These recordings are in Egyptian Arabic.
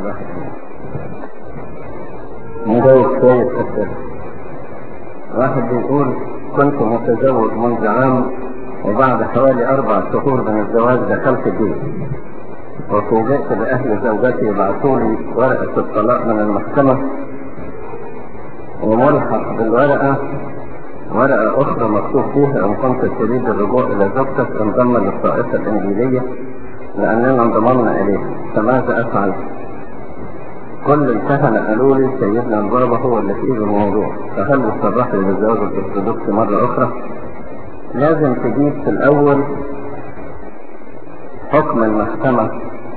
واحد نجاوب شوية أسئلة واحد بيقول كنت متزوج منذ عام وبعد حوالي أربع شهور من الزواج دخلت الجيش وفوجئت بأهل زوجتي يبعثوا لي ورقة الطلاق من المحكمة وملحق بالورقة ورقة أخرى مكتوب فيها إن كنت تريد الرجوع إلى زوجتك انضم للطائفة الإنجيلية لأننا انضممنا إليه فماذا أفعل؟ كل الكهنة قالوا لي سيدنا البابا هو اللي في ايده الموضوع فهل يصرح لي بالزواج الارثوذكسي مرة أخرى؟ لازم تجيب في الأول حكم المحكمة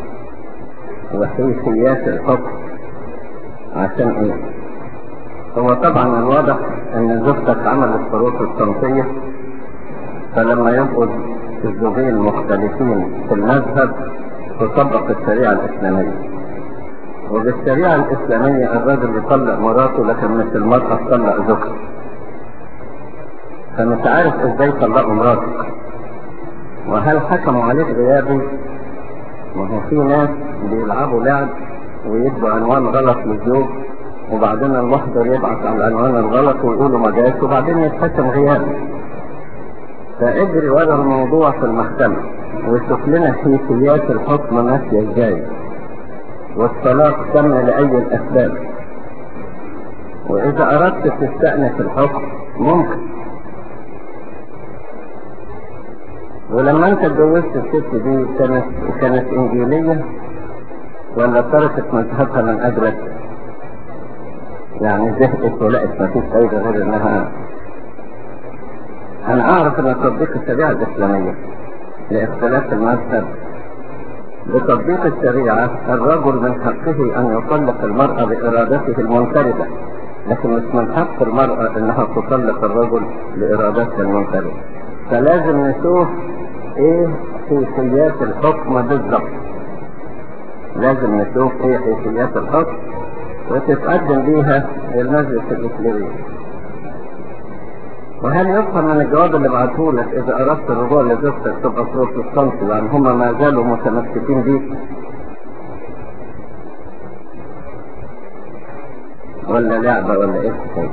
وحيثيات الحكم عشان ايه؟ هو طبعا الواضح ان زوجتك عملت شروط الصنفية فلما يبقوا الزوجين مختلفين في المذهب تطبق الشريعة الإسلامية وبالشريعة الإسلامية الرجل يطلق مراته لكن مش المرأة تطلق زوجها فمش عارف ازاي طلقوا مراتك وهل حكموا عليك غيابي ما هو في ناس بيلعبوا لعب ويدوا عنوان غلط للزوج وبعدين المحضر يبعث على العنوان الغلط ويقولوا ما جاش وبعدين يتحكم غيابي فاجري ورا الموضوع في المحكمة وشوف لنا حيثيات الحكم ماشية ازاي والطلاق تم لأي الأسباب وإذا أردت تستأنف الحكم ممكن ولما أنت اتجوزت الست دي كانت كانت إنجيلية ولا تركت مذهبها من أجلك؟ يعني زهقت ولقت ما فيش فايدة غير إنها أنا أعرف أن تطبيق الشريعة الإسلامية لاختلاف المذهب بتطبيق الشريعة الرجل من حقه أن يطلق المرأة بإرادته المنفردة لكن مش من حق المرأة أنها تطلق الرجل بإرادتها المنفردة فلازم نشوف إيه حيثيات الحكم بالضبط لازم نشوف إيه حيثيات الحكم وتتقدم بيها للمجلس الإسلامي وهل يفهم من الجواب اللي بعته لك اذا اردت الرجوع لزوجتك تبقى بروتستانتي لان هم ما زالوا متمسكين بيك ولا لعبة ولا ايه حكاية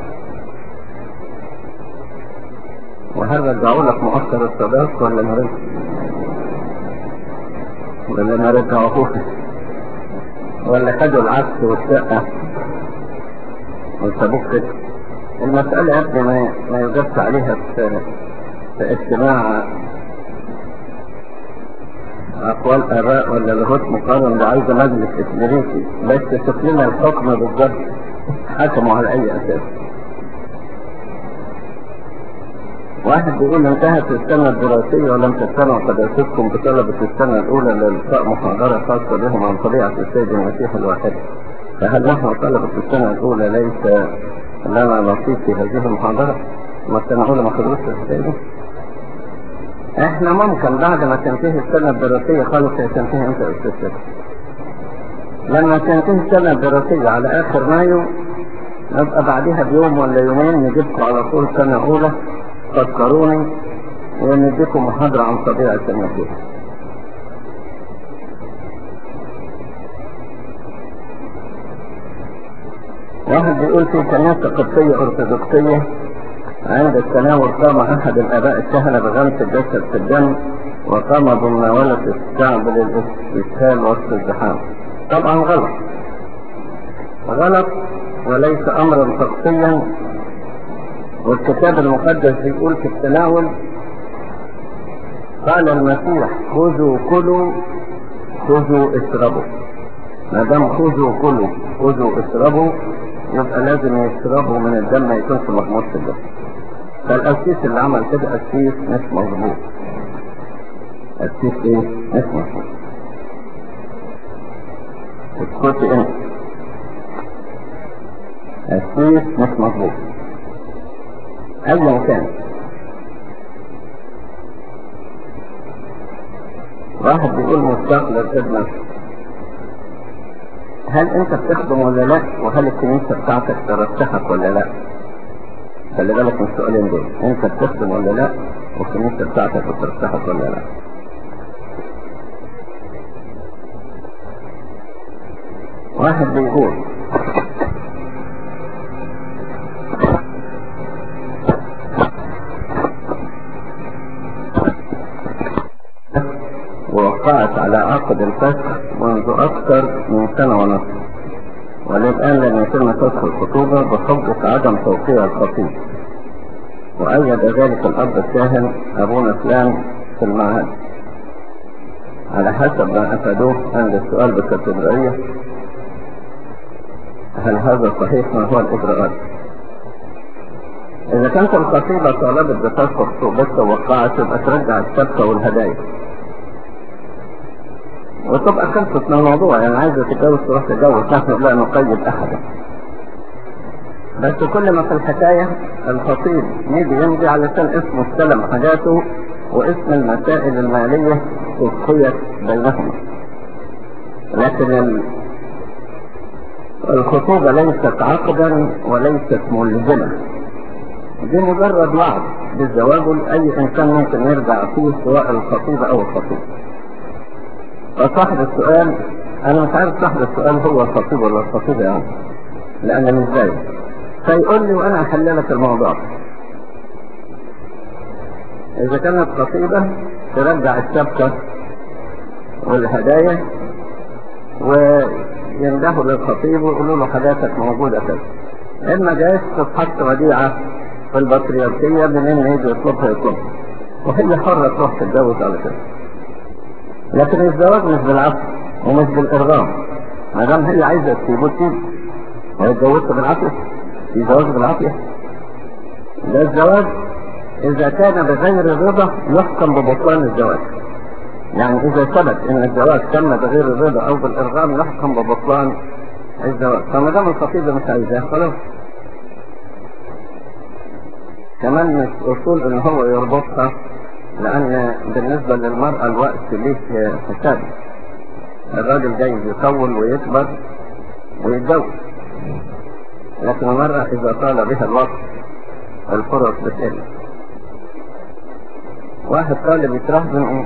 وهل رجعوا لك مؤخر الصداق ولا ما رجعوا ولا ما رجعوهوش ولا خدوا العكس والشقة وسابوك كده المسألة يا ابني ما, ما يجبت عليها في, في اجتماع أقوال آباء ولا لغات مقارن ده عايزة مجلس إسلامي بس تشوف لنا الحكم بالظبط حكموا على أي أساس واحد بيقول انتهت السنة الدراسية ولم تجتمع قداستكم بطلبة السنة الأولى لإلقاء محاضرة خاصة بهم عن طبيعة السيد المسيح الواحد فهل نحن طلبة السنة الأولى ليس لنا نصيب في هذه المحاضرة ما السنة الأولى ما خدوش الحكاية احنا ممكن بعد ما تنتهي السنة الدراسية خالص هي تنتهي انت استاذ لما تنتهي السنة الدراسية على آخر مايو نبقى بعدها بيوم ولا يومين نجيبكم على طول سنة أولى تذكروني ونديكم محاضرة عن طبيعة المسيح واحد بيقول في كنيسة قبطية أرثوذكسية عند التناول قام أحد الآباء الكهنة بغمس الجسد في الدم وقام بمناولة الشعب للاستسهال وسط الزحام طبعا غلط غلط وليس أمرا شخصيا والكتاب المقدس بيقول في التناول قال المسيح خذوا كلوا خذوا اشربوا ما دام خذوا كلوا خذوا اشربوا يبقى لازم يشربوا من الدم ما يكونش مغموس في الدم فالقسيس اللي عمل كده قسيس مش مظبوط قسيس ايه مش مظبوط اسكتي انت قسيس مش مظبوط ايا كان واحد بيقول مشتاق للخدمة هل انت بتخدم ولا لا وهل الكنيسة بتاعتك ترشحك ولا لا خلي بالك من السؤالين دول انت بتخدم ولا لا والكنيسة بتاعتك بترشحك ولا لا واحد بيقول ووقعت على عقد الفسخ منذ أكثر من سنة ونصف وللآن لم يتم فسخ الخطوبة بحجة عدم توقيع الخطيب وأيد ذلك الأب الكاهن أبونا فلان في المعهد على حسب ما أفادوه عند السؤال بالكاتدرائية هل هذا صحيح ما هو الإجراءات؟ إذا كانت الخطيبة طالبت بفسخ خطوبتها ووقعت يبقى ترجع الشبكة والهدايا وتبقى خلصت من الموضوع يعني عايزة تتجوز تروح تتجوز نحن لا نقيد أحدا بس كل ما في الحكاية الخطيب يجي يمضي علشان اسمه استلم حاجاته واسم المسائل المالية توفيت بينهما لكن ال... الخطوبة ليست عقدا وليست ملزمة دي مجرد وعد بالزواج أي إنسان ممكن يرجع فيه سواء الخطيبة أو الخطيب فصاحب السؤال أنا مش عارف صاحب السؤال هو الخطيب ولا الخطيبة يعني لأن مش دايم فيقول لي وأنا أحل لك الموضوع إذا كانت خطيبة ترجع الشبكة والهدايا ويندهوا للخطيب ويقولوا له حاجاتك موجودة كذا إما جايز تتحط وديعة في البطريركية منين يجي يطلبها يطلبها وهي حرة تروح تتجوز على كده لكن الزواج مش بالعافية ومش بالإرغام ما دام هي عايزة تسيبه تسيب ويتجوزها بالعافية في زواج بالعافية ده الزواج إذا كان بغير الرضا يحكم ببطلان الزواج يعني إذا ثبت إن الزواج تم بغير الرضا أو بالإرغام يحكم ببطلان الزواج فما دام الخطيبة مش عايزاه خلاص كمان مش أصول إن هو يربطها لأن بالنسبة للمرأة الوقت ليه حساب الراجل جاي يطول ويكبر ويتجوز لكن المرأة إذا طال بها الوقت الفرص بتقل واحد طالب يترهبن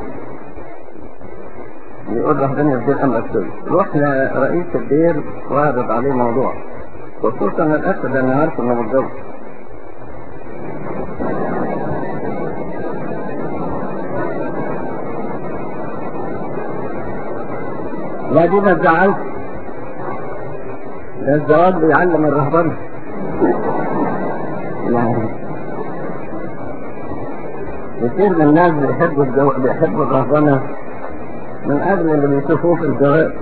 يقول رهبني الدير أم أكتب روح لرئيس الدير واعرض عليه موضوع خصوصا الأخ ده أنا عارف إنه متجوز لا دي ما تزعلش ده الزواج بيعلم الرهبنة يعني كثير من الناس بيحبوا الزواج بيحبوا الرهبنة من أجل اللي بيشوفوه في الزواج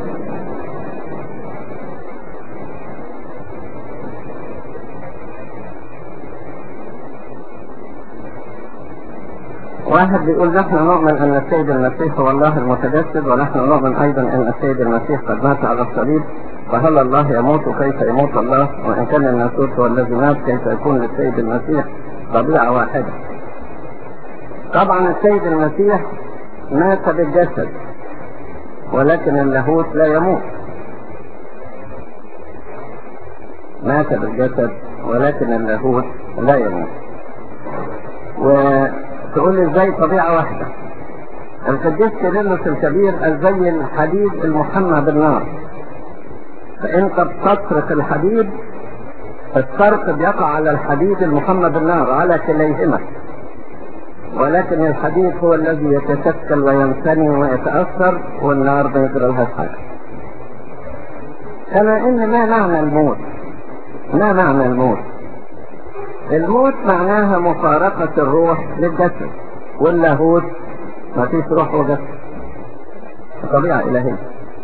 واحد بيقول نحن نؤمن ان السيد المسيح هو الله المتجسد ونحن نؤمن ايضا ان السيد المسيح قد مات على الصليب فهل الله يموت كيف يموت الله وان كان الناسوت هو الذي مات كيف يكون للسيد المسيح طبيعة واحدة طبعا السيد المسيح مات بالجسد ولكن اللاهوت لا يموت مات بالجسد ولكن اللاهوت لا يموت وتقول لي ازاي طبيعة واحدة القديس كيرلس الكبير قال زي الحديد المحمى بالنار فانت بتطرق الحديد الطرق بيقع على الحديد المحمى بالنار على كليهما ولكن الحديد هو الذي يتشكل وينثني ويتأثر والنار ما يجرى لها حاجة كما ان ما معنى الموت ما معنى الموت الموت معناها مفارقة الروح للجسد واللاهوت ما فيش روح وجسد طبيعة إلهية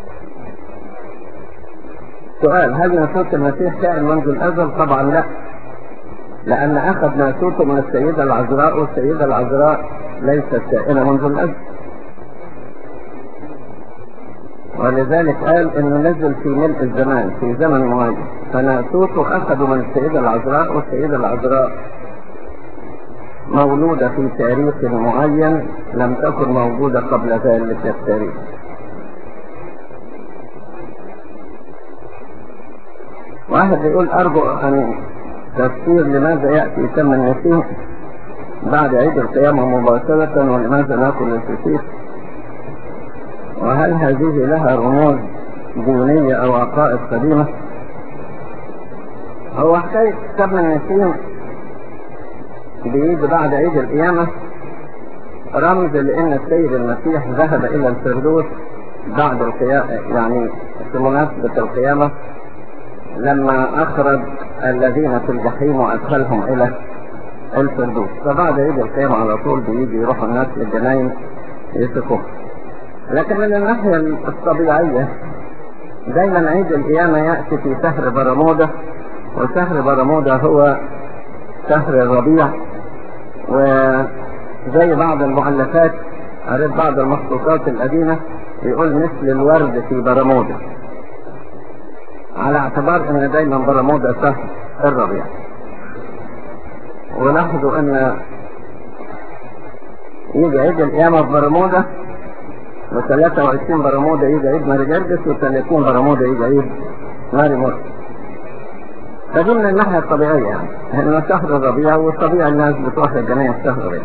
سؤال هل ناسوت المسيح كائن منذ الأزل؟ طبعا لا لأن أخذ ناسوته من السيدة العذراء والسيدة العذراء ليست كائنة منذ الأزل ولذلك قال انه نزل في ملء الزمان في زمن معين فناسوته اخذوا من السيدة العذراء والسيدة العذراء مولودة في تاريخ معين لم تكن موجودة قبل ذلك التاريخ واحد يقول ارجو ان تفسير لماذا يأتي تم المسيح بعد عيد القيامة مباشرة ولماذا ناكل الفسيخ وهل هذه لها رموز دينية او عقائد قديمة هو حكاية سبع النسيم بيجي بعد عيد القيامة رمز لان السيد المسيح ذهب الى الفردوس بعد القيامة يعني في مناسبة القيامة لما اخرج الذين في الجحيم وادخلهم الى الفردوس فبعد عيد القيامة على طول بيجي يروحوا الناس للجناين يسكوه لكن من الناحية الطبيعية دايما عيد القيامة يأتي في شهر برمودا وشهر برمودا هو شهر الربيع وزي بعض المؤلفات قريت بعض المخطوطات القديمة يقول مثل الورد في برمودا على اعتبار ان دايما برمودا شهر الربيع ولاحظوا ان يجي عيد القيامة في برمودا و23 برمودا يجي عيد ماري جرجس و30 برمودا يجي عيد ماري مرسي فدي من الناحية الطبيعية يعني انه شهر الربيع والطبيعي الناس بتروح للجميع في شهر الربيع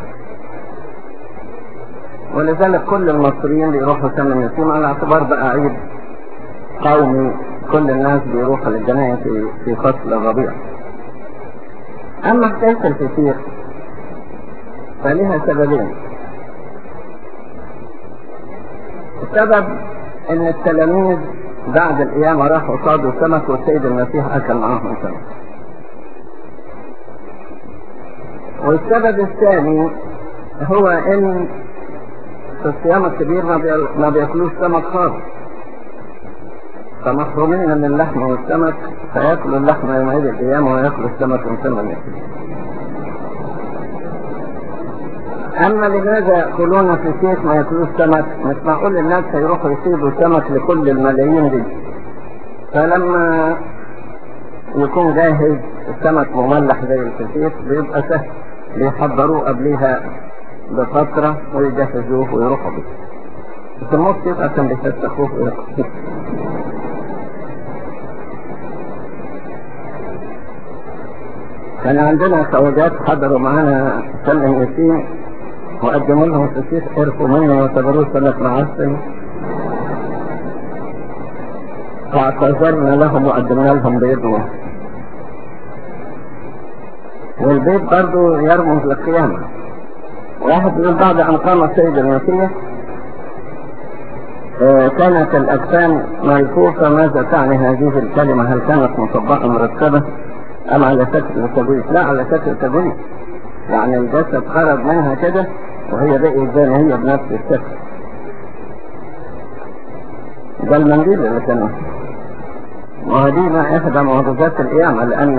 ولذلك كل المصريين بيروحوا سنة النسيم على اعتبار بقى عيد قومي كل الناس بيروحوا للجميع في في فصل الربيع اما حكاية الفسيخ فلها سببين السبب ان التلاميذ بعد القيامة راحوا صادوا سمك والسيد المسيح اكل معاهم سمك والسبب الثاني هو ان في الصيام الكبير ما, بي... ما بياكلوش سمك خالص فمحرومين من اللحم والسمك فياكلوا اللحم يوم عيد القيامة وياكلوا السمك يوم سنة النسيم اما لماذا يأكلون في سيف ما يأكلوش سمك مش معقول الناس هيروحوا يصيدوا سمك لكل الملايين دي فلما يكون جاهز السمك مملح زي الفسيخ بيبقى سهل بيحضروه قبليها بفترة ويجهزوه ويروحوا بيه يسموه السيف عشان بيفسخوه ويروحوا بيه كان عندنا خواجات حضروا معانا سنة ياسين وقدموا لهم فسيخ عرفوا منه واعتبروه سنة معسل فاعتذرنا لهم وقدمنا لهم بيض والبيت برضه يرمز للقيامة واحد من بعد أن قام السيد المسيح آه كانت الأجسام ملفوفة ماذا تعني هذه الكلمة هل كانت مطبقة مرتبة أم على شكل تجويز لا على شكل تجويز يعني الجسد خرج منها كده وهي بقيت زي ما هي بنفس الشكل ده المنديل اللي كان وهذه ما احدى معجزات القيامة لان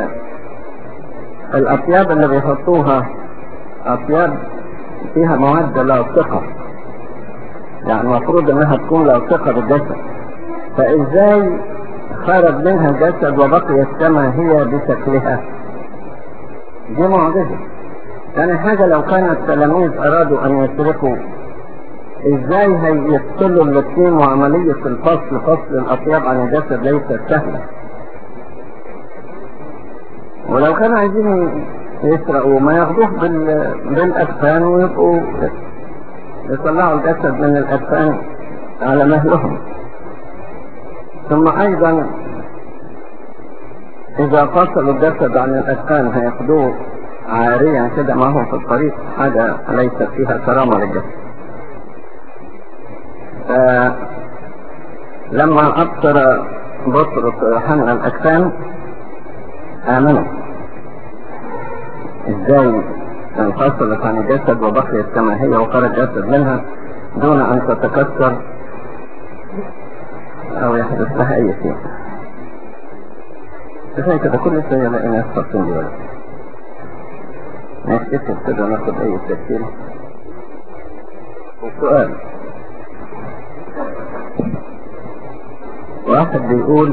الاطياب اللي بيحطوها اطياب فيها مواد لاصقة يعني المفروض انها تكون لاصقة بالجسد فازاي خرج منها الجسد وبقيت كما هي بشكلها دي معجزة ثاني حاجة لو كان التلاميذ أرادوا أن يسرقوا إزاي هيفصلوا الاثنين وعملية الفصل فصل الأطياب عن الجسد ليست سهلة ولو كانوا عايزين يسرقوا ما ياخدوه بال... بالأكفان ويبقوا يطلعوا الجسد من الأكفان على مهلهم ثم أيضا إذا فصلوا الجسد عن الأكفان هياخدوه عاريا كده ما هو في الطريق حاجة ليست فيها كرامة للجسد لما أبصر بطرس ويوحنا الأجسام آمنوا إزاي انفصلت عن الجسد وبقيت كما هي وخرج جسد منها دون أن تتكسر أو يحدث لها أي شيء زي كده كل شوية الاقي ناس خاصين دي نكتب كده ناخد أي تفكير السؤال واحد بيقول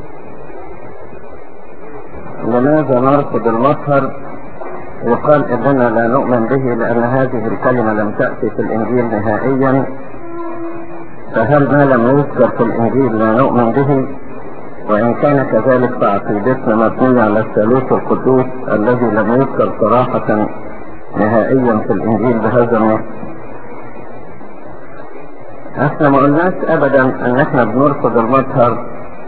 لماذا نرفض المطهر وقال اننا لا نؤمن به لان هذه الكلمة لم تأتي في الانجيل نهائيا فهل ما لم يذكر في الانجيل لا نؤمن به وان كان كذلك فعقيدتنا مبنية على الثالوث القدوس الذي لم يذكر صراحة نهائيا في الانجيل بهذا النص احنا ما قلناش ابدا ان احنا بنرفض المطهر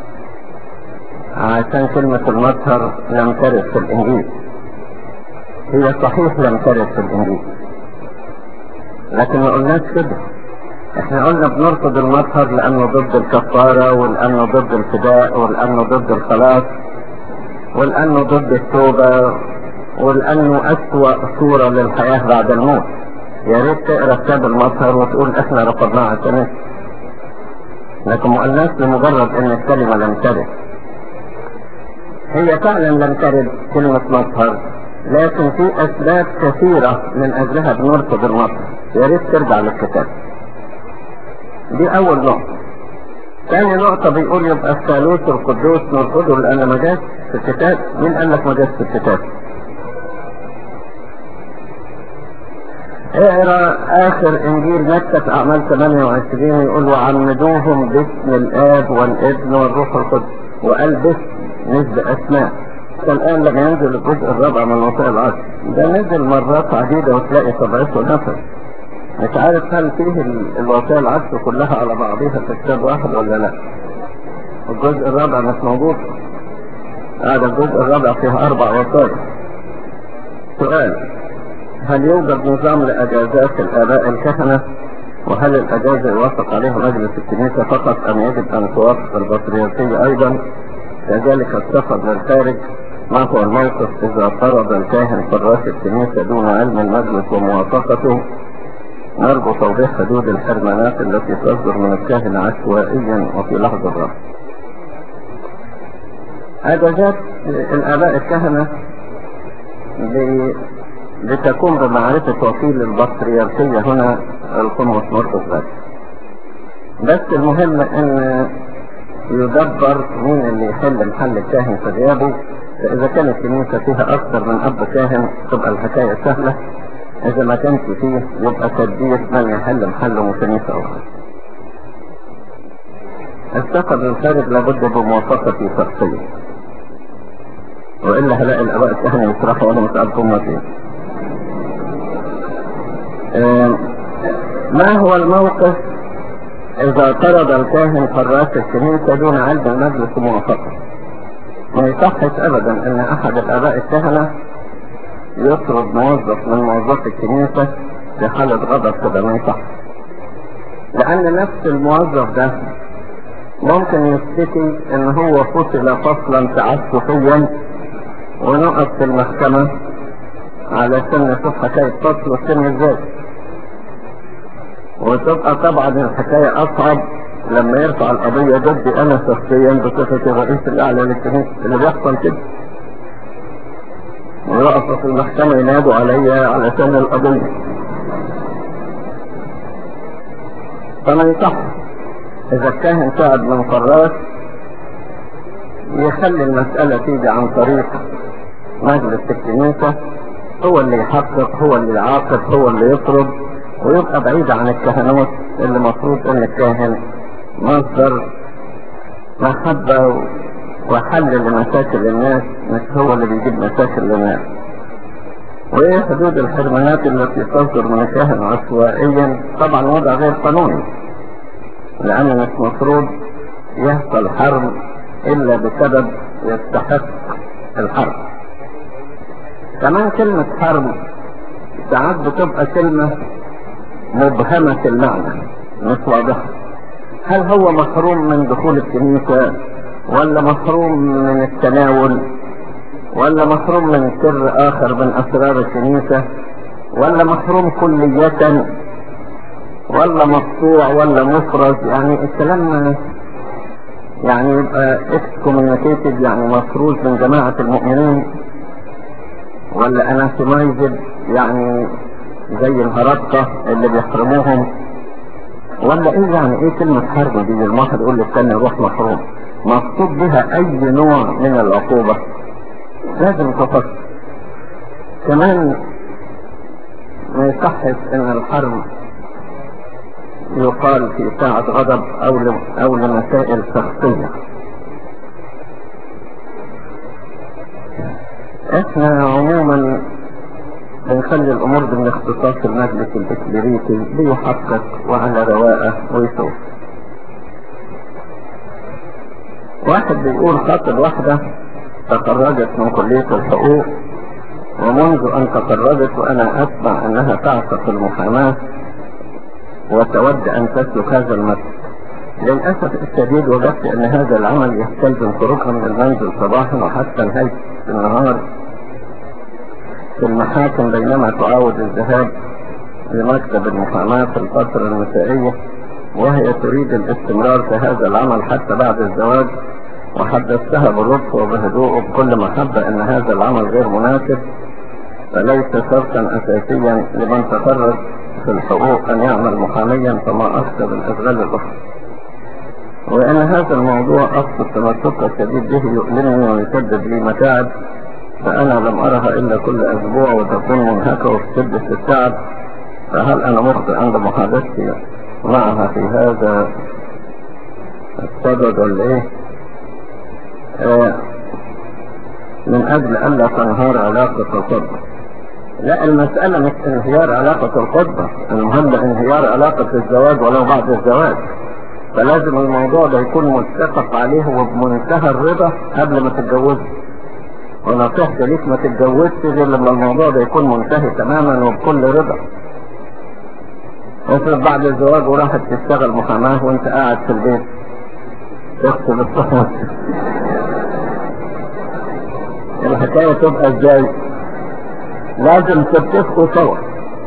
عشان كلمة المطهر لم ترد في الانجيل هي صحيح لم ترد في الانجيل لكن ما قلناش كده احنا قلنا بنرفض المطهر لانه ضد الكفارة ولانه ضد الفداء ولانه ضد الخلاص ولانه ضد التوبة ولانه اسوأ صورة للحياة بعد الموت يا ريت تقرا كتاب المطهر وتقول احنا رفضناه عشان لكن ما قلناش لمجرد ان الكلمة لم ترد هي فعلا لم ترد كلمة مطهر لكن في اسباب كثيرة من اجلها بنرفض المطهر يا ريت ترجع للكتاب دي اول نقطة ثاني نقطة بيقول يبقى الثالوث القدوس نرفضه لان ما جاش في الكتاب مين قال لك ما جاش في الكتاب اقرا اخر انجيل متى في اعمال 28 يقول وعمدوهم باسم الاب والابن والروح القدس وقال باسم مش باسماء الان لما ينزل الجزء الرابع من وصايا العصر ده نزل مرات عديدة وتلاقي طبيعته نفس مش عارف هل فيه الوصايا العصر كلها على بعضها في كتاب واحد ولا لا الجزء الرابع مش موجود هذا الجزء الرابع فيه اربع وصايا سؤال هل يوجد نظام لأجازات الآباء الكهنة وهل الأجازة يوافق عليها مجلس الكنيسة فقط أم يجب أن توافق البطريركية أيضا كذلك السفر للخارج ما هو الموقف إذا فرض الكاهن فراش الكنيسة دون علم المجلس وموافقته نرجو توضيح حدود الحرمانات التي تصدر من الكاهن عشوائيا وفي لحظة الرفض أجازات الآباء الكهنة لتكون بمعرفة وكيل البطريركية هنا القمص مرقس بس بس المهم ان يدبر مين اللي يحل محل الكاهن في غيابه فاذا كانت الكنيسة فيها اكثر من اب كاهن تبقى الحكاية سهلة اذا ما كانش فيه يبقى تدبير من يحل محله من كنيسة اخرى السفر للخارج لابد بموافقتي شخصيا والا هلاقي الاباء الكهنة يسرحوا وانا مش عارف هم فين ما هو الموقف اذا طرد الكاهن حراس الكنيسة دون علم المجلس موافقة ما يصحش ابدا ان احد الاباء الكهنة يطرد موظف من موظف الكنيسة في حالة غضب كده ما يصح لان نفس الموظف ده ممكن يشتكي ان هو فصل فصلا تعسفيا ونقف في المحكمة علشان نشوف حكاية فصل والسن ازاي وتبقى طبعا الحكاية اصعب لما يرفع القضية ضدي انا شخصيا بصفتي الرئيس الاعلى للكنيسة اللي بيحصل كده ويقف في المحكمة ينادوا عليا علشان القضية فما يصح اذا الكاهن قاعد من قرارات يخلي المسألة تيجي عن طريق مجلس الكنيسة هو اللي يحقق هو اللي يعاقب هو اللي يطرد ويبقى بعيد عن الكهنوت اللي مفروض ان الكاهن مصدر محبة وحل لمشاكل الناس مش هو اللي بيجيب مشاكل للناس وايه حدود الحرمانات التي تصدر من الكاهن عشوائيا طبعا وضع غير قانوني لان مش مفروض يحصل حرم الا بسبب يستحق الحرب كمان كلمة حرب ساعات بتبقى كلمة مبهمة المعنى مش واضحة هل هو محروم من دخول الكنيسة ولا محروم من التناول ولا محروم من سر اخر من اسرار الكنيسة ولا محروم كلية ولا مقطوع ولا مفرز يعني الكلام يعني يبقى اكسكوميونيكيتد يعني مفروض من جماعة المؤمنين ولا اناتمايزد يعني زي الهرطقة اللي بيحرموهم ولا ايه يعني ايه كلمة حرب دي الواحد يقول للثاني روح محروم مقصود بها اي نوع من العقوبة لازم تفكر كمان ما يصحش ان الحرب يقال في ساعة غضب او او لمسائل شخصية احنا عموما بنخلي الامور ضمن اختصاص المجلس الاكبريتي ليحقق وعلى رواقه ويسوق واحد بيقول خاطب واحدة تخرجت من كلية الحقوق ومنذ ان تخرجت وانا اسمع انها تعشق المحاماة وتود ان تسلك هذا المسلك للأسف الشديد وجدت ان هذا العمل يستلزم خروجها من المنزل صباحا وحتى نهاية النهار في المحاكم بينما تعاود الذهاب لمكتب المحاماة في الفترة المسائية وهي تريد الاستمرار في هذا العمل حتى بعد الزواج وحدثتها باللطف وبهدوء وبكل محبة ان هذا العمل غير مناسب فليس شرطا اساسيا لمن تخرج في الحقوق ان يعمل محاميا فما اقصد الاشغال الاخرى وان هذا الموضوع اقصد تمسك الشديد به يؤلمني ويسبب لي متاعب فانا لم ارها الا كل اسبوع وتكون منهكة وفي شدة التعب فهل انا مخطئ عند محادثتي معها في هذا السبب ولا ايه آه من اجل الا تنهار علاقة القربة لا المسألة مش انهيار علاقة القربة المهم انهيار علاقة الزواج ولو بعد الزواج فلازم الموضوع ده يكون متفق عليه وبمنتهى الرضا قبل ما تتجوز ونصيحتي ليك ما تتجوزش غير لما الموضوع ده يكون منتهي تماما وبكل رضا افرض بعد الزواج وراحت تشتغل محاماة وانت قاعد في البيت تكتب الصحوة الحكاية تبقى ازاي لازم تتفقوا سوا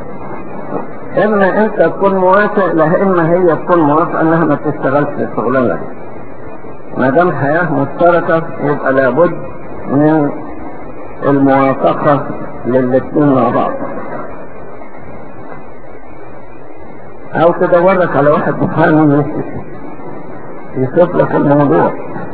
اما انت تكون موافق لا اما هي تكون موافقة انها ما تشتغلش في الشغلانة دي ما دام حياة مشتركة يبقى لابد من الموافقة للاثنين مع بعض او تدورك على واحد محامي يشوف لك الموضوع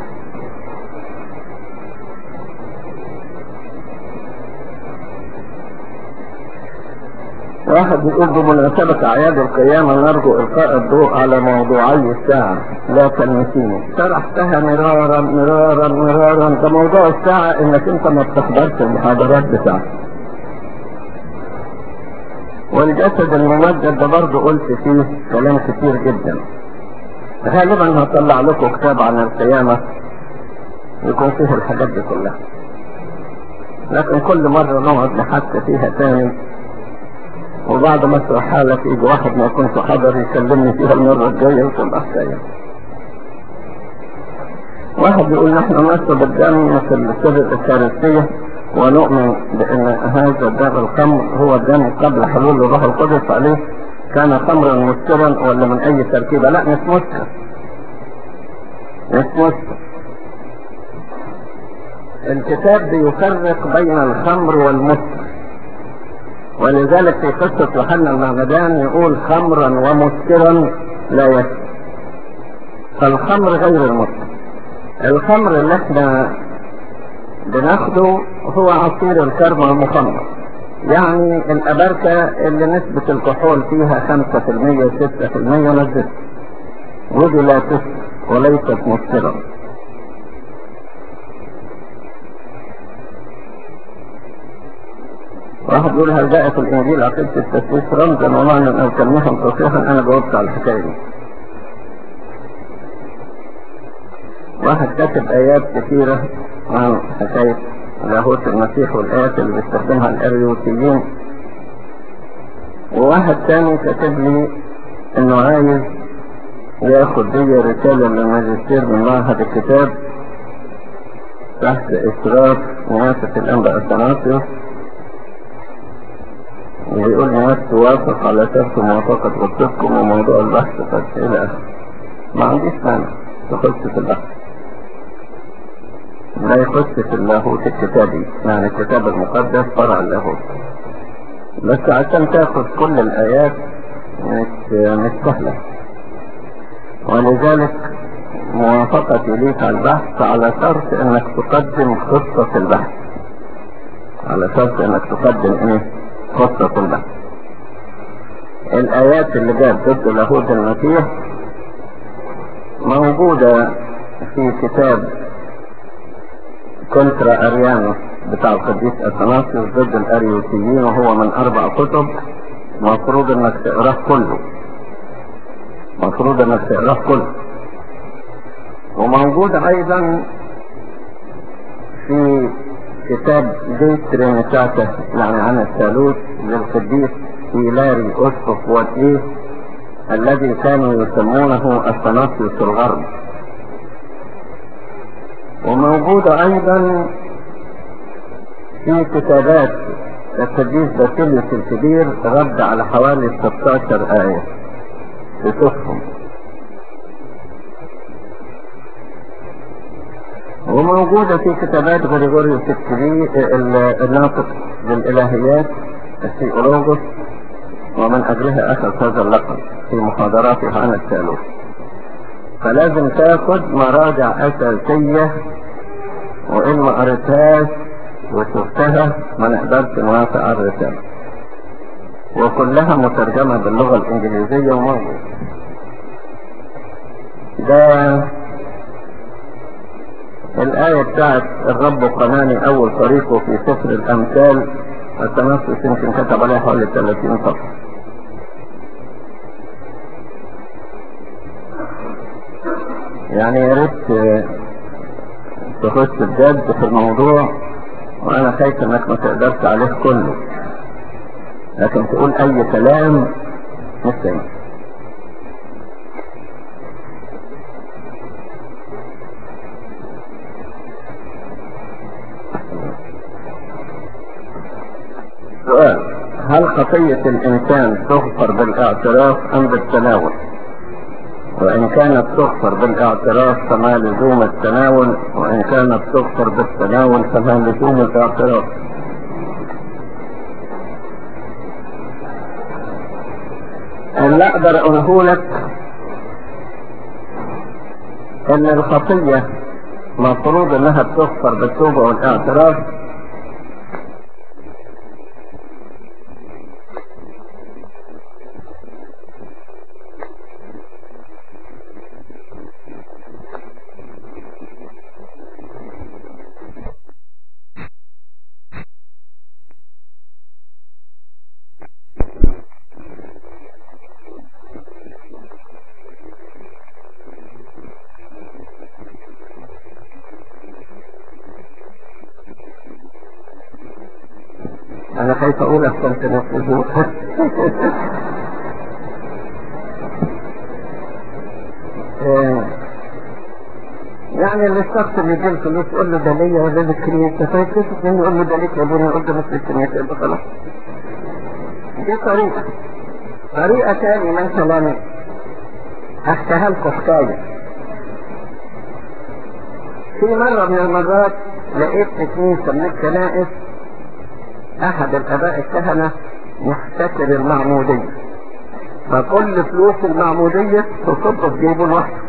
واحد يقول بمناسبة أعياد القيامة نرجو إلقاء الضوء على موضوعي الساعة لا تلمسيني شرحتها مرارا مرارا مرارا ده موضوع الساعة إنك أنت ما بتحضرش المحاضرات بتاعتك والجسد الممجد ده برضه قلت فيه كلام كتير جدا غالبا هطلع لكم كتاب عن القيامة يكون فيه الحاجات دي كلها لكن كل مرة نقعد نحكي فيها تاني وبعد ما اشرحها لك يجي واحد ما يكونش حضر يكلمني فيها المرة الجاية وتبقى حكاية واحد يقول نحن نشرب الدم في السر الكارثية ونؤمن بأن هذا الدم الخمر هو الدم قبل حلول الروح القدس عليه كان خمرا مسكرا ولا من أي تركيبة لا مش مسكر مش مسكر الكتاب بيفرق بين الخمر والمسكر ولذلك في قصة يوحنا المعمدان يقول خمرا ومسكرا لا يكفي فالخمر غير المسكر الخمر اللي احنا بناخده هو عصير الكرم المخمر يعني الأبركة اللي نسبة الكحول فيها خمسة في المية ستة في المية نزلت ودي لا تسكر وليست مسكرا واحد يقول هل جاء في الانجيل عقيدة التسويس رمزا ومعنى او كلمة تصريحا انا جاوبت على الحكاية دي واحد كتب ايات كثيرة عن حكاية لاهوت المسيح والايات اللي بيستخدمها الاريوسيين وواحد ثاني كتب لي انه عايز ياخد دي رسالة للماجستير من معهد الكتاب تحت اشراف مؤسسة الانبا الثناطيوس ويقول ناس توافق على شرط موافقة غطتكم وموضوع البحث قد إلى آخره ما عنديش مانع تخش في البحث لا يخش في اللاهوت الكتابي يعني الكتاب المقدس فرع اللاهوت بس عشان تاخد كل الآيات مش مش سهلة ولذلك موافقتي ليك على البحث على شرط انك تقدم خطة البحث على شرط انك تقدم ايه خطة البحث الآيات اللي جاءت ضد لاهوت المسيح موجودة في كتاب كونترا أريانوس بتاع القديس اثناسيوس ضد الاريوسيين وهو من اربع كتب مفروض انك تقراه كله مفروض انك تقراه كله وموجود ايضا في كتاب دي ترينيتاتا يعني عن الثالوث للقديس هيلاري اسقف واتيه الذي كانوا يسمونه اثناسيوس الغرب وموجود ايضا في كتابات القديس باسيليوس الكبير رد على حوالي 16 آية بتفهم وموجودة في كتابات غريغوريوس الكبير الناطق بالإلهيات الثيولوجوس ومن أجلها أخذ هذا اللقب في محاضراته عن الثالوث فلازم تاخد مراجع أساسية وإن ما قريتهاش وشفتها ما نقدرش نوافق على الرسالة وكلها مترجمة باللغة الإنجليزية وموجودة ده الآية بتاعت الرب قناني أول طريقه في سفر الأمثال التنصص يمكن كتب عليها حوالي 30 صفحة يعني يا ريت تخش بجد في الموضوع وانا خايف انك ما تقدرش عليه كله لكن تقول اي كلام مش سيء سؤال هل خطية الإنسان تغفر بالاعتراف أم بالتناول؟ وإن كانت تغفر بالاعتراف فما لزوم التناول وإن كانت تغفر بالتناول فما لزوم الاعتراف اللي أقدر أقوله لك إن الخطية مفروض إنها بتغفر بالتوبة والاعتراف انا خايف اقول احسن تنفذوه يعني الشخص اللي يجي الفلوس يقول له ده ليا ولا للكنيسة فيكتشف انه يقول له ده ليك يا ابونا يقول ده مش للكنيسة يبقى خلاص دي طريقة طريقة تاني مثلا احكيها لكم حكاية في مرة من المرات لقيت في كنيسة من الكنائس احد الاباء الكهنة محتكر المعمودية فكل فلوس المعمودية تصب في جيبه لوحده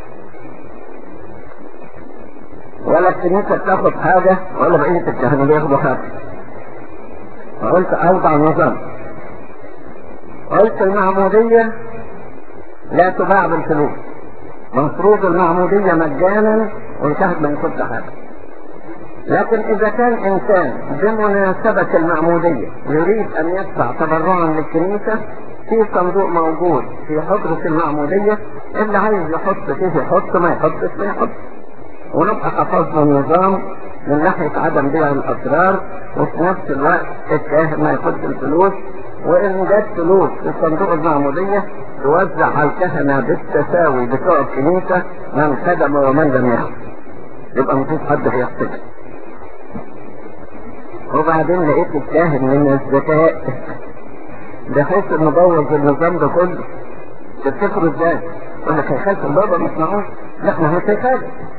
ولا الكنيسة بتاخد حاجة ولا بقية الكهنة بياخدوا حاجة فقلت اوضع نظام قلت المعمودية لا تباع بالفلوس مفروض المعمودية مجانا وانتهت من كل حاجة لكن إذا كان إنسان بمناسبة المعمودية يريد أن يدفع تبرعا للكنيسة في صندوق موجود في حجرة المعمودية اللي عايز يحط فيه يحط ما يحطش ما يحط ونبقى حفظنا النظام من ناحية عدم بيع الأسرار وفي نفس الوقت الكاهن ما ياخدش الفلوس وإن جت فلوس في صندوق المعمودية توزع على الكهنة بالتساوي بتوع الكنيسة من خدم ومن لم يخدم يبقى مفيش حد هيحتاج وبعدين لقيت الكاهن من الذكاء بحيث انه بوظ النظام ده كله تفتكروا ازاي؟ يقول لك هيخاف البابا مش معقول لا ما هو هيخاف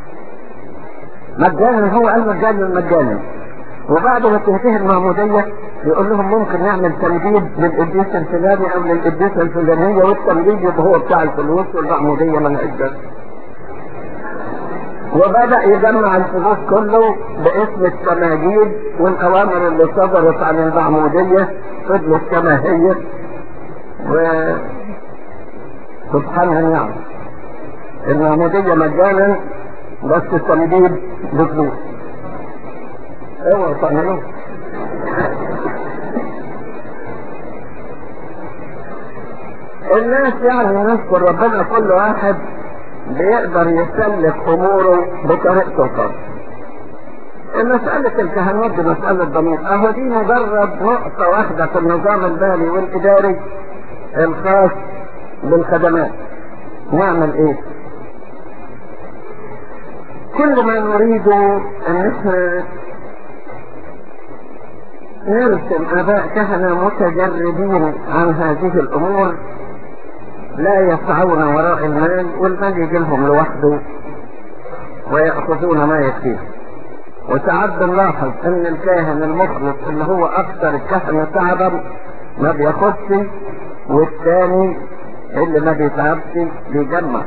مجانا هو قال مجانا مجانا وبعد ما تنتهي المعمودية يقول لهم ممكن نعمل تمديد للقديس الفلاني او للقديسة الفلانية والتمديد يبقى هو بتاع الفلوس والمعمودية ما لهاش وبدأ يجمع الفلوس كله باسم التماجيد والأوامر اللي صدرت عن المعمودية فضلت كما هي و سبحان الله المعمودية مجانا بس التمديد بفلوس اوعوا تعملوه الناس يعني نذكر ربنا كل واحد بيقدر يسلك اموره بطريقته الخاصة مسألة الكهنوت دي مسألة ضمير اهو دي مجرد نقطة واحدة في النظام البالي والاداري الخاص بالخدمات نعمل ايه كل ما نريده ان احنا نرسم اباء كهنة متجردين عن هذه الامور لا يسعون وراء المال والمال يجي لهم لوحده ويأخذون ما يكفيه وساعات بنلاحظ ان الكاهن المخلص اللي هو اكثر الكهنة تعبا ما بياخدش والثاني اللي ما بيتعبش بيجمع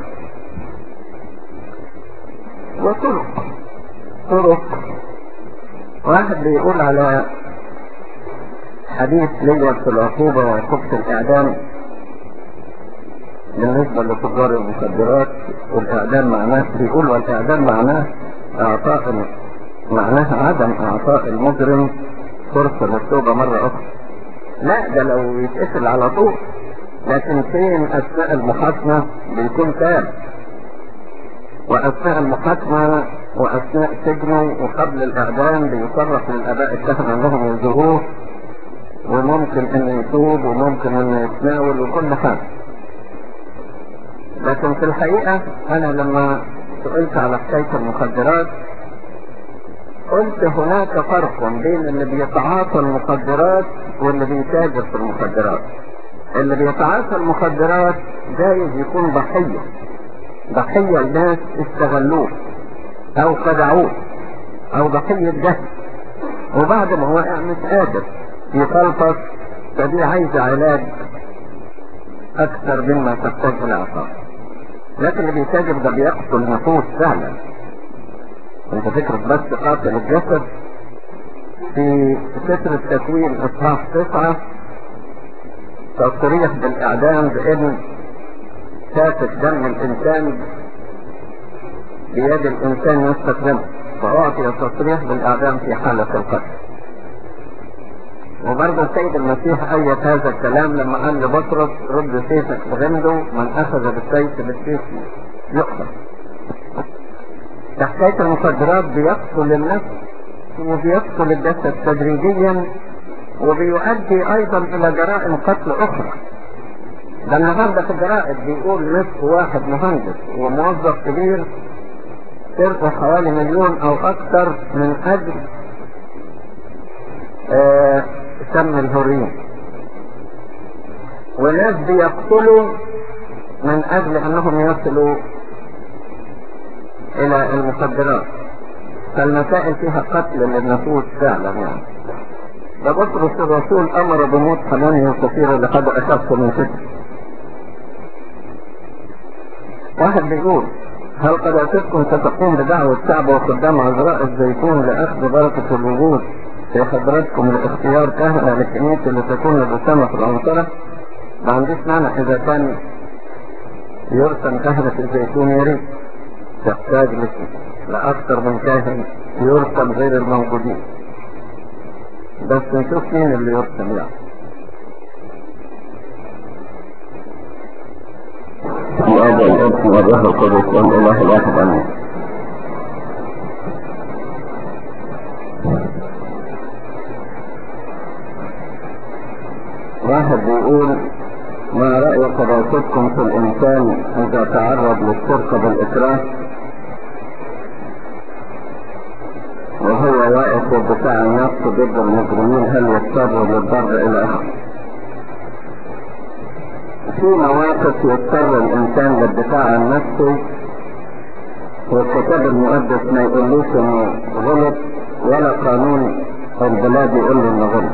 وطرق طرق واحد بيقول على حديث ليلة العقوبة وعقوبة الإعدام بالنسبة لتجار المخدرات والإعدام معناه بيقول والإعدام معناه إعطاء معناه عدم إعطاء المجرم فرصة للتوبة مرة أخرى لا ده لو يتقتل على طول لكن فين أثناء المحاكمة بيكون تاب وأثناء المحاكمة وأثناء سجنه وقبل الإعدام بيصرح للآباء الكهنة أنهم يزوروه وممكن أن يتوب وممكن أن يتناول وكل حاجة لكن في الحقيقة أنا لما سئلت على حكاية المخدرات قلت هناك فرق بين اللي بيتعاطى المخدرات واللي بيتاجر في المخدرات اللي بيتعاطى المخدرات جايز يكون ضحية ضحية الناس استغلوه او خدعوه او ضحية جهل وبعد ما وقع مش قادر يخلص فدي عايزة علاج اكثر مما تحتاج الى عقاب لكن اللي بيتاجر ده بيقتل نفوس فعلا انت فكرة بس قاتل الجسد في ستر التكوين اصحاح تسعة تصريح بالاعدام بان سافك دم الانسان بيد الانسان يستخدمه فاعطي تصريح بالاعدام في حالة القتل وبرضه السيد المسيح أيد هذا الكلام لما قال لبطرس رد سيفك بغمده من أخذ بالسيف بالسيف يقتل حكاية المخدرات بيقتل النفس وبيقتل الجسد تدريجيا وبيؤدي أيضا إلى جرائم قتل أخرى ده النهارده في الجرائد بيقول نصف واحد مهندس وموظف كبير سرقوا حوالي مليون أو أكثر من أجل آه سم الهورين وناس بيقتلوا من اجل انهم يصلوا الى المخدرات فالمسائل فيها قتل للنفوس فعلا يعني ده بطرس الرسول امر بموت حنانيا كثيرا لقد اخف من ست واحد بيقول هل قدرتكم ستقوم بدعوة شعب وخدام عذراء الزيتون لأخذ بركة الوجود في حضراتكم لاختيار كهنة للكنيسة لتكون الرسامة في العنصرة ما عنديش مانع إذا كان يرسم كهنة الزيتون يا ريت تحتاج لأكثر من كاهن يرسم غير الموجودين بس نشوف مين اللي يرسم يعني الأب والابن والروح القدس والإله الواحد آمين واحد بيقول ما رأي قداستكم في الإنسان إذا تعرض للسرقة بالإكراه وهو واقف بدفاع النفس ضد المجرمين هل يضطر للضرب إلى آخره؟ في مواقف يضطر الإنسان للدفاع عن نفسه والكتاب المقدس ما يقولوش إنه غلط ولا قانون البلاد يقول له إنه غلط.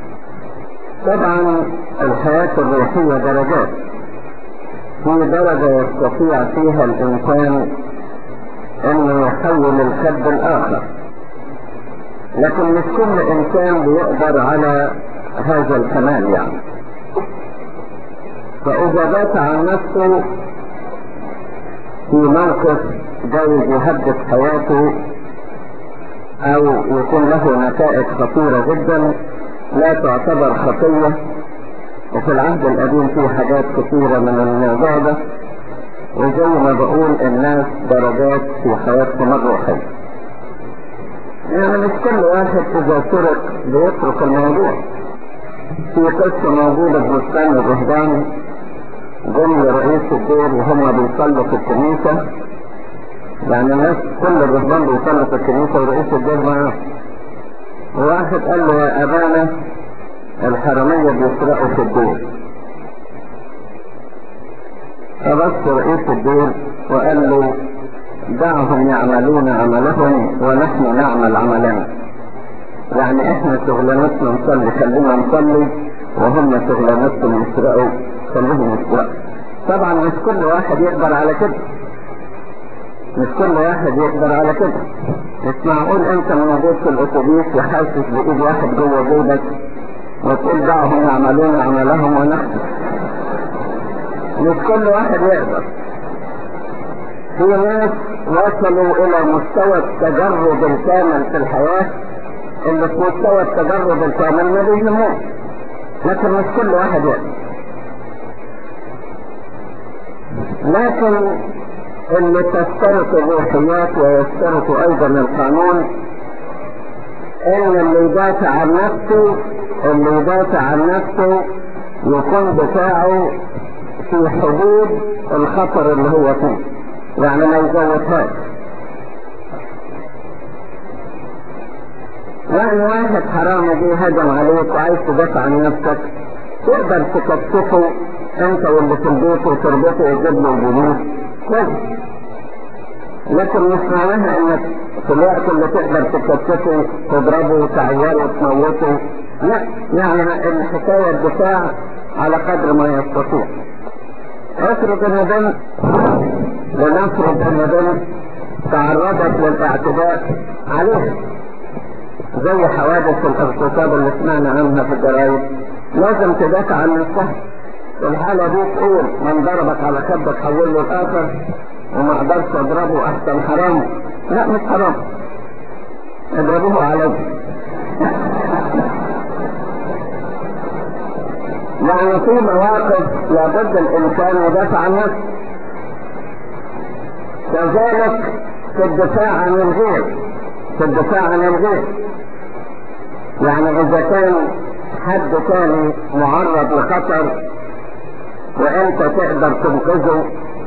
طبعا الحياة الروحية درجات في درجة يستطيع فيها الإنسان أنه يحول الخد الآخر لكن مش كل إنسان بيقدر على هذا الكمال يعني فإذا بات عن نفسه في موقف جايز يهدد حياته او يكون له نتائج خطيرة جدا لا تعتبر خطية وفي العهد القديم في حاجات كثيرة من الموضوع ده وزي ما بقول الناس درجات في حياتهم الروحية يعني مش كل واحد اذا سرق بيترك الموضوع في قصة موجودة في بستان الرهبان جم لرئيس الدير وهم بيصلوا في الكنيسة يعني الناس كل الرهبان بيصلوا في الكنيسة ورئيس الدير معاه وواحد قال له يا أبانا الحرامية بيسرقوا في الدير فبص رئيس الدير وقال له دعهم يعملون عملهم ونحن نعمل عملنا يعني احنا شغلانتنا نصلي خلينا نصلي وهم شغلانتهم يسرقوا خليهم يسرقوا طبعا مش كل واحد يقدر على كده مش كل واحد يقدر على كده مش معقول انت موجود في الاتوبيس وحاسس بايد واحد جوه جيبك وتقول دعهم يعملون عملهم ونحن مش كل واحد يقدر في ناس وصلوا الى مستوى التجرد الكامل في الحياة اللي في مستوى التجرد الكامل ما بيهموش لكن مش كل واحد يقدر لكن اللي تشترط الروحيات ويشترط ايضا القانون ان اللي يدافع عن نفسه اللي يدافع عن نفسه يكون دفاعه في حدود الخطر اللي هو فيه يعني ما يزودهاش يعني واحد حرامي جه هجم عليك وعايز تدافع عن نفسك تقدر تكتفه انت واللي في البيت وتربطه وتجيب له الجنود كويس لكن مش معناها انك في الوقت اللي تقدر تكتفه تضربه وتعيره وتموته لا يعني الحكاية الدفاع على قدر ما يستطيع افرض ان بنت ولنفرض ان بنت تعرضت للاعتداء عليها زي حوادث الاغتصاب اللي سمعنا عنها في الجرايد لازم تدافع عن نفسها في الحالة دي تقول من ضربك على خدك حول له الاخر وما اقدرش اضربه احسن حرام لا مش حرام اضربوه علي يعني في مواقف لابد الانسان يدافع عن نفسه كذلك في الدفاع عن الغير في الدفاع عن الغير يعني اذا كان حد ثاني معرض لخطر وانت تقدر تنقذه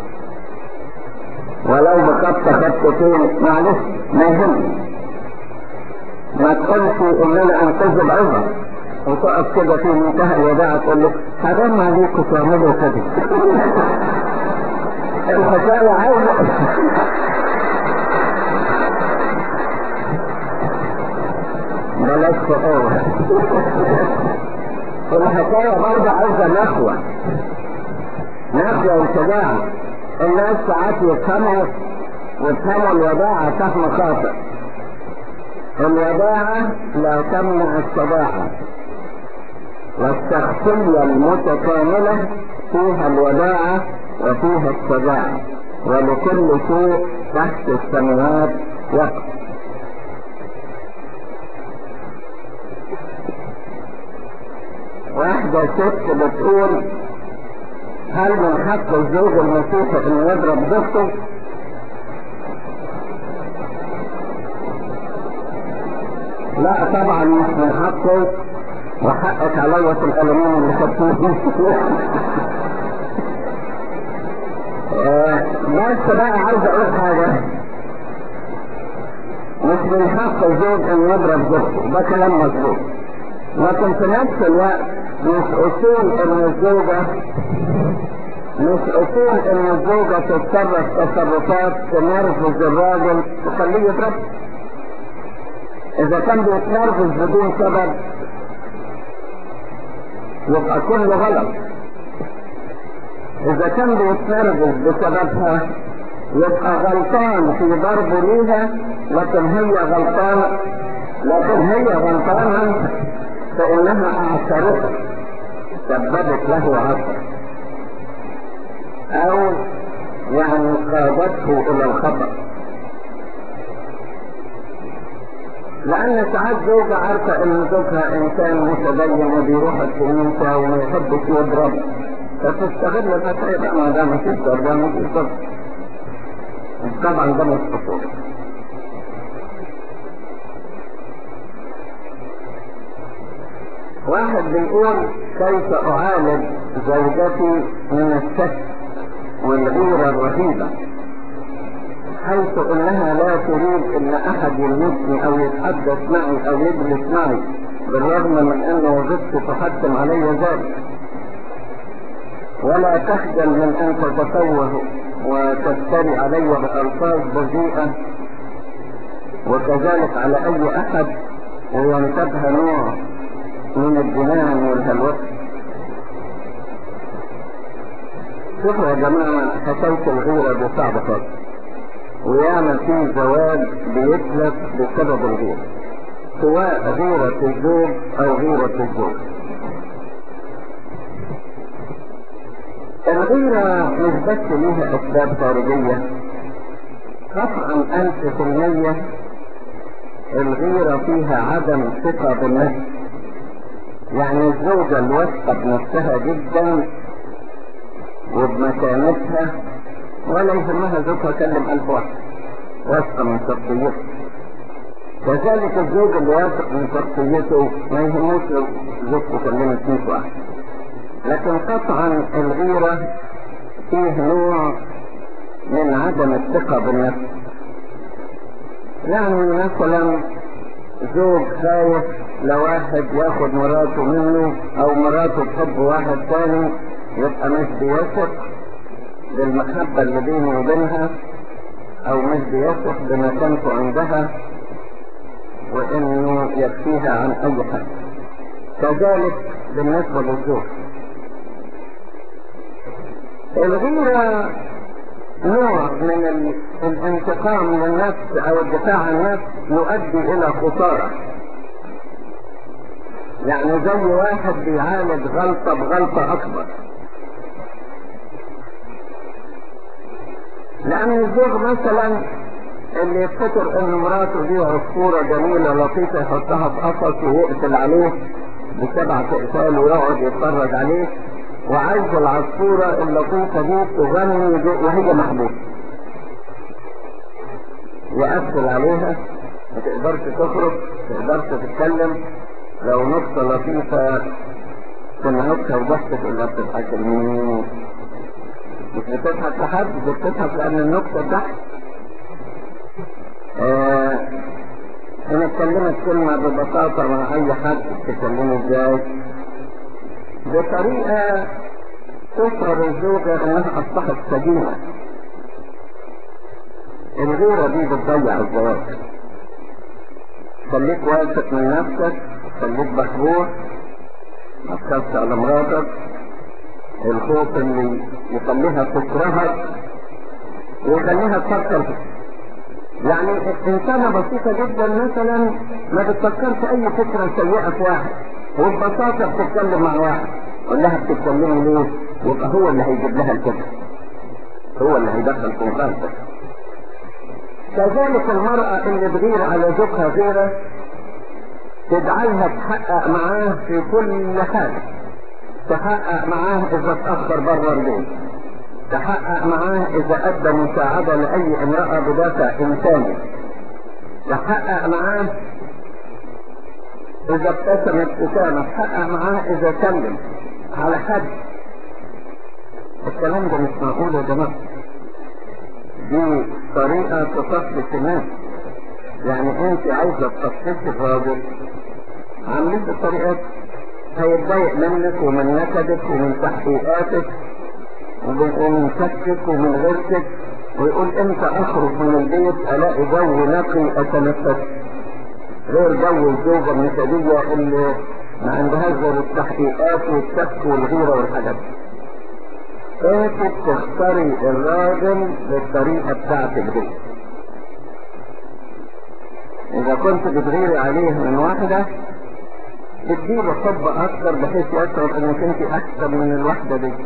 ولو بخط خطتين معلش ما يهم ما تقولش ان انا انقذه بعظم وتقف كده في منتهى الوداع تقول له حرام عليكم تعملوا كده الحكاية عايزة بلاش شقاوة الحكاية برضه عايزة نخوة نخوة وشجاعة الناس ساعات يفهموا يفهموا الوداعة فهم خاطئ الوداعة لا تمنع الشجاعة والشخصية المتكاملة فيها الوداعة وفيها الشجاعة ولكل شيء تحت السماوات وقت واحدة ست بتقول هل من حق الزوج المسيحي انه يضرب زوجته؟ لا طبعا مش من حقه وحقك عليا في الألمين اللي خدتوه بس بقى عايز اقول حاجة مش من حق الزوج ان يضرب زوجته ده كلام مظبوط لكن في نفس الوقت مش اصول ان الزوجة مش اصول ان الزوجة تتصرف تصرفات تنرفز الراجل تخليه يضرب اذا كان بيتنرفز بدون سبب يبقى كله غلط اذا كان بيتنرفز بسببها يبقى غلطان في ضربه ليها لكن هي غلطانة لكن هي غلطانة فإنها أعثرته سببت له عثر أو يعني قادته إلى الخطأ لأن ساعات زوجة عارفة إن زوجها إنسان متدين وبيروح الكنيسة وما يحبش يضرب فتستغل الحكاية بقى ما دام مفيش ضرب ده مفيش ضرب طبعا ده مش خطوط واحد بيقول كيف أعالج زوجتي من الشك والغيرة الرهيبة حيث انها لا تريد ان احد يلمسني او يتحدث معي او يجلس معي بالرغم من ان وظيفتي تحتم علي ذلك ولا تخجل من ان تتفوه وتفتري علي بألفاظ بذيئة وكذلك على اي احد وينتبه نوع من الجنان والهلوسة شوفوا يا جماعة حكاية الغيرة دي صعبة خالص ويعمل فيه زواج بيتلف بسبب الغيرة سواء غيرة الزوج او غيرة الزوج الغيرة مش بس ليها اسباب خارجية قطعا الف في المية الغيرة فيها عدم ثقة بالنفس يعني الزوجة الواثقة بنفسها جدا وبمكانتها ولا يهمها زوجها كلم ألف واحد واثقة من شخصيته كذلك الزوج اللي واثق من شخصيته ما يهموش لو زوجته كلمت 100 واحد لكن قطعا الغيرة فيه نوع من عدم الثقة بالنفس يعني مثلا زوج خايف لو واحد ياخد مراته منه او مراته تحب واحد ثاني يبقى مش بيثق بالمحبة اللي بينه وبينها او مش بيثق بمكانته عندها وانه يكفيها عن اي حد كذلك بالنسبة للزوج الغيرة نوع من ال... الانتقام من النفس او الدفاع عن النفس يؤدي الى خسارة يعني زي واحد بيعالج غلطة بغلطة اكبر لان الزوج مثلا اللي يفتكر ان مراته دي عصفورة جميلة لطيفة يحطها في قفص ويقتل عليه بسبع تقتال ويقعد يتفرج عليه وعايز العصفورة اللطيفة دي تغني وهي محبوسة يقفل عليها ما تقدرش تخرج ما تقدرش تتكلم لو نقطة لطيفة سمعتها وضحكت ولا بتضحك لمين مش بتضحك لحد بتضحك لأن النقطة ضحك آه أنا اتكلمت كلمة ببساطة مع أي حد تكلمه ازاي بطريقة تشعر الزوجة انها اصبحت سجينة الغيرة دي بتضيع الزواج خليك واثق من نفسك خليك مخبوع ما تخافش على مراتك الخوف اللي يخليها تكرهك ويخليها تفكر يعني انسانة بسيطة جدا مثلا ما بتفكرش اي فكرة سيئة في واحد وببساطة بتتكلم مع واحد قول لها بتتكلمي ليه يبقى هو اللي هيجيب لها الفكرة هو اللي هيدخل في مخالفة كذلك المرأة اللي تغير على زوجها غيره تجعلها تحقق معاه في كل حاجة تحقق معاه إذا تأخر بره البيت تحقق معاه إذا أدى مساعدة لأي امرأة بدافع إنساني تحقق معاه إذا ابتسم ابتسامة تحقق معاه إذا سلم على حد الكلام ده مش معقول يا جماعة دي طريقة تصفي الناس يعني انت عايزة تصفي الراجل عاملين بالطريقات هيتضايق منك ومن نكدك ومن تحقيقاتك ومن شكك ومن غيرتك ويقول امتى اخرج من البيت الاقي جو نقي اتنفس غير جو الزوجة النكدية اللي ما عندهاش غير التحقيقات والشك والغيرة والحاجات كيف تختاري الراجل بالطريقة بتاعتك دي اذا كنت بتغيري عليه من واحدة تديله حب اكثر بحيث يشعر انك انت اكثر من الواحدة دي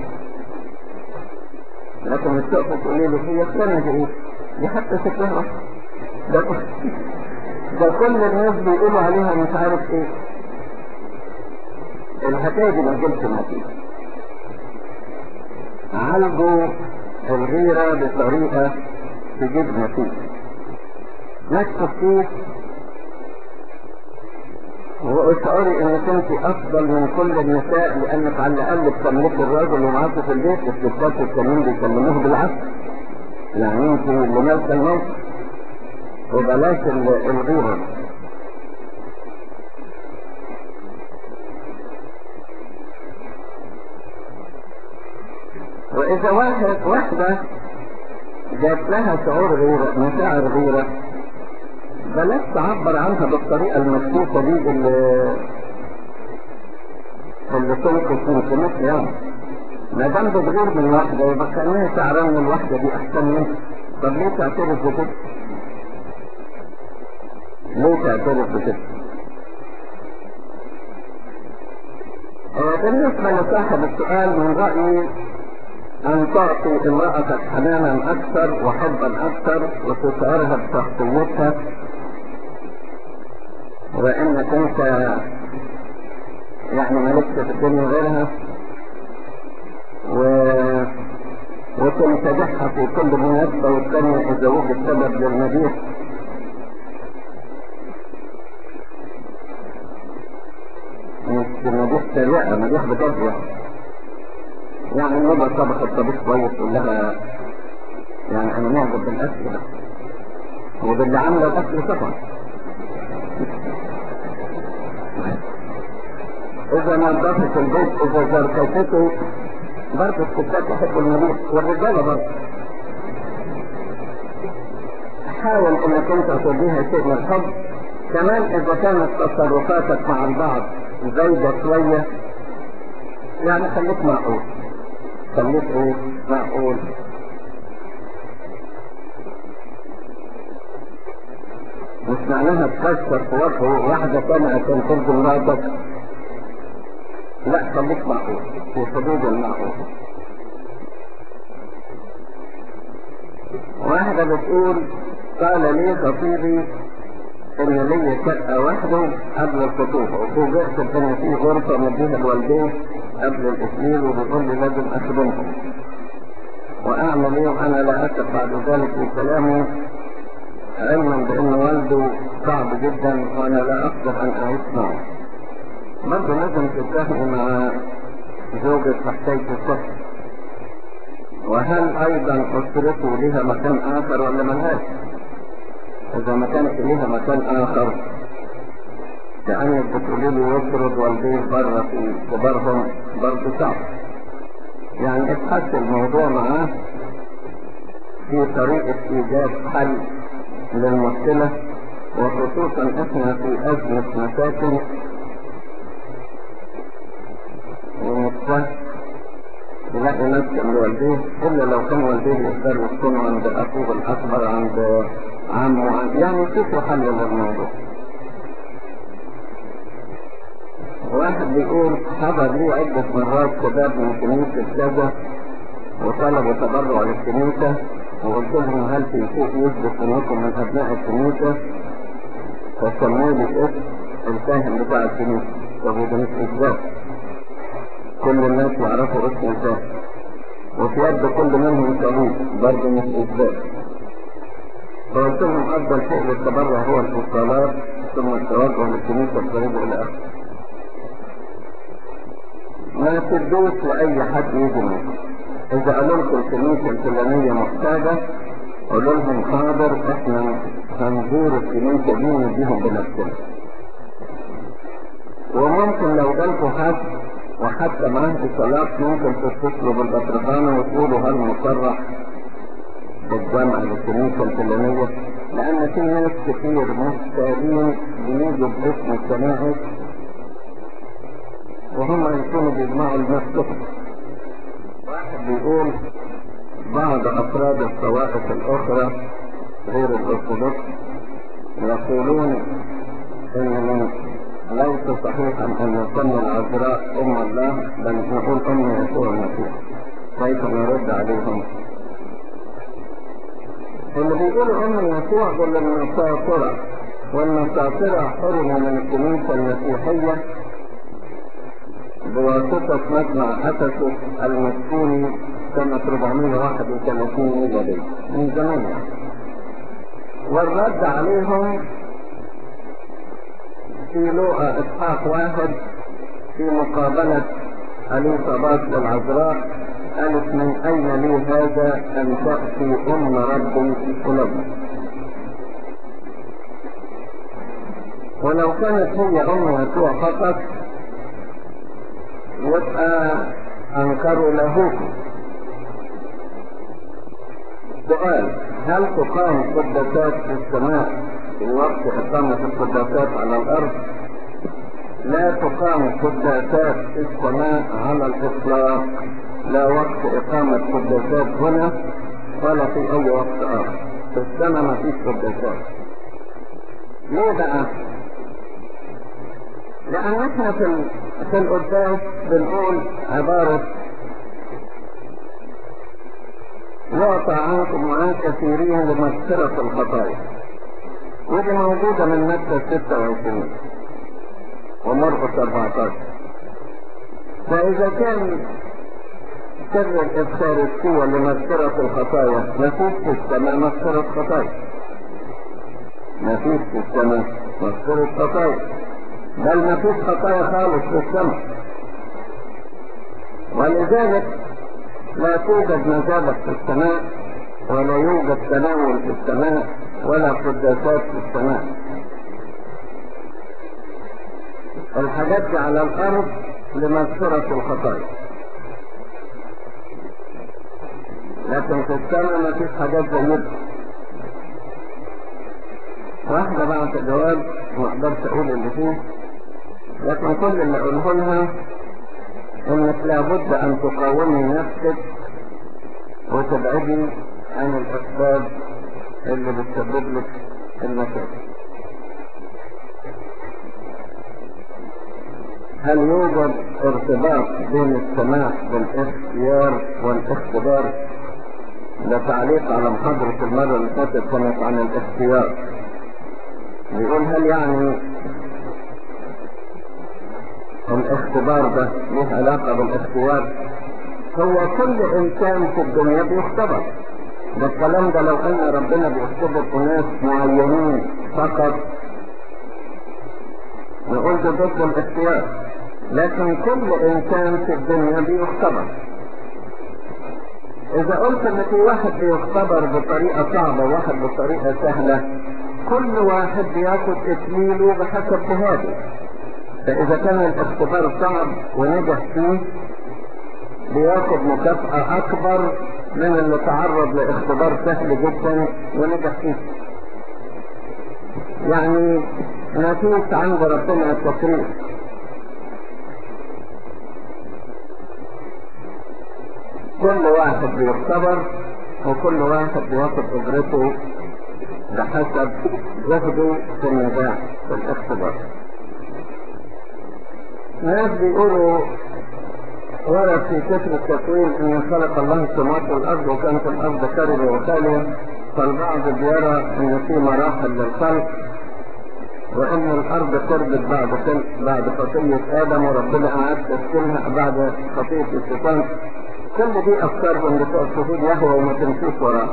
لكن السقف تقولي له هي فلانة دي ايه دي حتى شكلها ده ده كل الناس بيقولوا عليها مش عارف ايه الحكاية دي ما جبت النتيجة عالجوا الغيرة بطريقة تجيب نتيجة نكتب فيه واشعري انك انت افضل من كل النساء لانك على الاقل بتملك الراجل ومعاك في البيت الستات التانيين بيكلموه بالعكس يعني انت اللي مالكه الناس وبلاش الغيرة واذا واحد واحدة جات لها شعور غيرة مشاعر غيرة بلاش تعبر عنها بالطريقة المكتوبة دي اللي اللي تنقص من قيمتها يعني ما دام بتغير من واحدة يبقى كأنها شعران من الواحدة دي أحسن منها طب ليه تعترف بكده؟ ليه تعترف بكده؟ آه بالنسبة لصاحب السؤال من رأيي أن تعطي امرأتك حنانا أكثر وحبا أكثر وتشعرها بشخصيتها وإنك أنت يعني ملكت في الدنيا غيرها و... وتمتدحها في كل مناسبة والثانية إذا وجد سبب للمديح مش مديح سريعة مديح بجد يعني يعني النبى طبخ الطبيخ كويس يقول لها يعني انا معجب بالاكل ده وباللي عمل الاكل طبعا اذا نظفت البيت اذا زركشته برضه الستات يحبوا المريض والرجاله برضه حاول انك انت تديها شيء من الحب كمان اذا كانت تصرفاتك مع البعض زايده شويه يعني خليك معقول خليك ايه معقول مش معناها تكسر في وجهه واحدة تانية عشان ترضي مراتك لا خليك معقول في حدود المعقول واحدة بتقول قال لي خطيبي ان لي شقة واحدة قبل الخطوبة وفوجئت ان في غرفة مديها الوالدين قبل الاسمين وبيقول لي لازم اخدمهم واعمل ايه وانا لا اثق بعد ذلك في كلامي علما بان والده صعب جدا وانا لا اقدر ان اعيش معه برضه لازم تتفقي مع زوجة حكاية السفر وهل ايضا اسرته لها مكان اخر ولا ملهاش اذا ما كانت لها مكان اخر كأنك بتقولي لي يطرد والديه بره في كبارهم برضه صعب يعني ابحث الموضوع معاه في طريقة ايجاد حل للمشكلة وخصوصا احنا في ازمة مساكن ومستهل يلاقي نفسه من والديه الا لو كان والديه يقدر يكون عند اخوه الاكبر عند عمه عند يعني شوفوا حل للموضوع واحد بيقول حضر لي عدة مرات شباب من كنيسة كذا وطلبوا تبرع للكنيسة وقلت لهم هل في شيء يثبت انكم من ابناء الكنيسة فسموا لي اسم الكاهن بتاع الكنيسة طب وده مش اثبات كل الناس يعرفوا اسم الكاهن وفي يد كل منهم صليب برضه مش اثبات فقلت لهم افضل شيء للتبرع هو الاتصالات ثم التوجه للكنيسة القريبة الى اخره ما تدوش لأي حد يجي منكم إذا قالوا لكم الكنيسة الفلانية محتاجة قولوا لهم حاضر إحنا هنزور الكنيسة دي ونديهم بنفسنا وممكن لو جالكم حد وحتى معاه اتصالات ممكن تتصلوا بالبطرخانة وتقولوا هل مصرح بالجمع للكنيسة الفلانية لأن في ناس كتير محتاجين بيجوا باسم الكنائس وهم يكونوا بيجمعوا المسجد واحد بيقول بعض افراد الطوائف الاخرى غير الارثوذكس يقولون ان من ليس صحيحا ان يسمى العذراء ام الله بل نقول ام يسوع المسيح كيف نرد عليهم اللي بيقولوا ام يسوع دول النصارى والنصاصرة حرموا من الكنيسة المسيحية بواسطة مجمع أفسس المسكوني سنة 431 ميلادية من زمان يعني. والرد عليهم في لوقا إصحاح واحد في مقابلة أليصابات للعذراء قالت من أين لي هذا أن تأتي أم ربي إلي ولو كانت هي أم يسوع فقط يبقى أنكروا لاهوته سؤال هل تقام قداسات في السماء في وقت إقامة القداسات على الأرض؟ لا تقام قداسات في السماء على الإطلاق لا وقت إقامة قداسات هنا ولا في أي وقت آخر في السماء ما فيش قداسات ليه بقى؟ لأن احنا في في القداس بنقول عبارة يعطى عنكم وعن كثيرين لمغفرة الخطايا ودي موجودة من مادة 26 ومرقس 14 فإذا كان سر الإفسارستية لمغفرة الخطايا مفيش في السماء مغفرة خطايا مفيش في السماء مغفرة خطايا بل مفيش خطايا خالص في السماء ولذلك لا توجد مذابح في السماء ولا يوجد تناول في السماء ولا قداسات في السماء الحاجات دي على الارض لمغفرة الخطايا لكن في السماء ما فيش حاجات زي دي واحدة بعت جواب ما اقدرش اقول اللي فيه لكن كل اللي اقوله لها انك لابد ان تقاومي نفسك وتبعدي عن الاسباب اللي بتسبب لك المشاكل هل يوجد ارتباط بين السماع بالاختيار والاختبار ده تعليق على محاضرة المرة اللي فاتت كانت عن الاختيار بيقول هل يعني الاختبار ده له علاقة بالاختيار هو كل انسان في الدنيا بيختبر ده الكلام ده لو ان ربنا بيختبر اناس معينين فقط نقول ده ضد الاختيار لكن كل انسان في الدنيا بيختبر اذا قلت ان في واحد بيختبر بطريقة صعبة وواحد بطريقة سهلة كل واحد بياخد تكميله بحسب جهاده فاذا كان الاختبار صعب ونجح فيه بياخد مكافأة اكبر من اللي تعرض لاختبار سهل جدا ونجح فيه يعني ما فيش عند ربنا التفريق كل واحد بيختبر وكل واحد بياخد اجرته بحسب جهده في النجاح في الاختبار ناس بيقولوا ورد في كتب التكوين ان خلق الله السماوات والارض وكانت الارض كربة وخالية فالبعض بيرى ان في مراحل للخلق وان الارض قربت بعد بعد خطية ادم وربنا اعاد تسكينها بعد خطية الشيطان كل دي افكار من بتوع شهود يهوى وما تمشيش وراها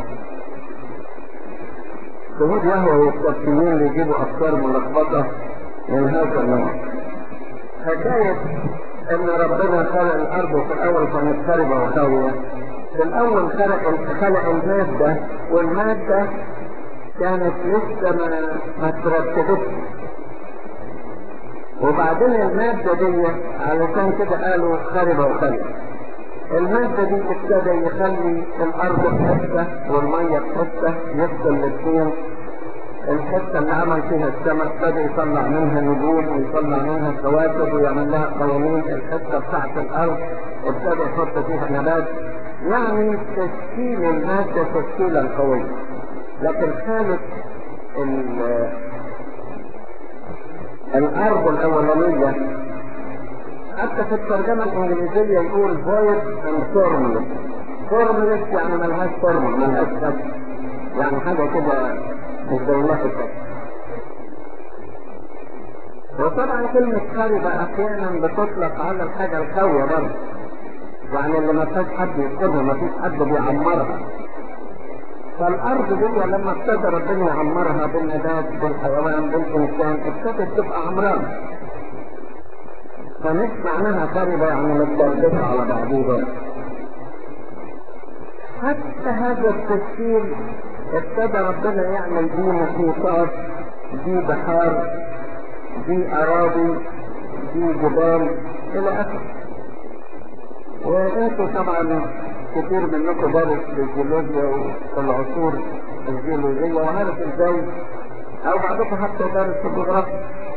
شهود يهوى والتفسيرين اللي يجيبوا افكار ملخبطة من هذا النوع حكاية ان ربنا خلق الارض في الاول كانت خاربة وخاوية في الاول خلق خلق المادة والمادة كانت لسه ما ما ترتبتش وبعدين المادة دي علشان كده قالوا خاربة وخاوية المادة دي ابتدى يخلي الارض في حتة والمية في حتة يفصل الاثنين الحتة اللي عمل فيها السمك ابتدى يطلع منها نجوم ويطلع منها كواكب ويعمل لها قوانين الحتة بتاعت الارض ابتدى يحط فيها نبات يعني تشكيل المادة تشكيلا قويا لكن كانت الارض الاولانية حتى في الترجمة الانجليزية يقول void and formless formless يعني ملهاش فورمول ملهاش شكل يعني حاجة كده مش زي ما في وطبعا كلمة خربة أحيانا بتطلق على الحاجة الخاوية برضه يعني اللي ما فيش حد يسكنها ما فيش حد بيعمرها فالأرض دي لما ابتدى ربنا يعمرها بالنبات بالحيوان بالإنسان ابتدت تبقى عمران فمش معناها خربة يعني متدربة على بعضها حتى هذا التفسير ابتدى ربنا يعمل بيه محيطات دي بحار دي أراضي دي جبال إلى آخره وانتوا طبعا كتير منكم دارس في الجيولوجيا والعصور الجيولوجية وعارف ازاي او بعضكم حتى دارس في الجغرافيا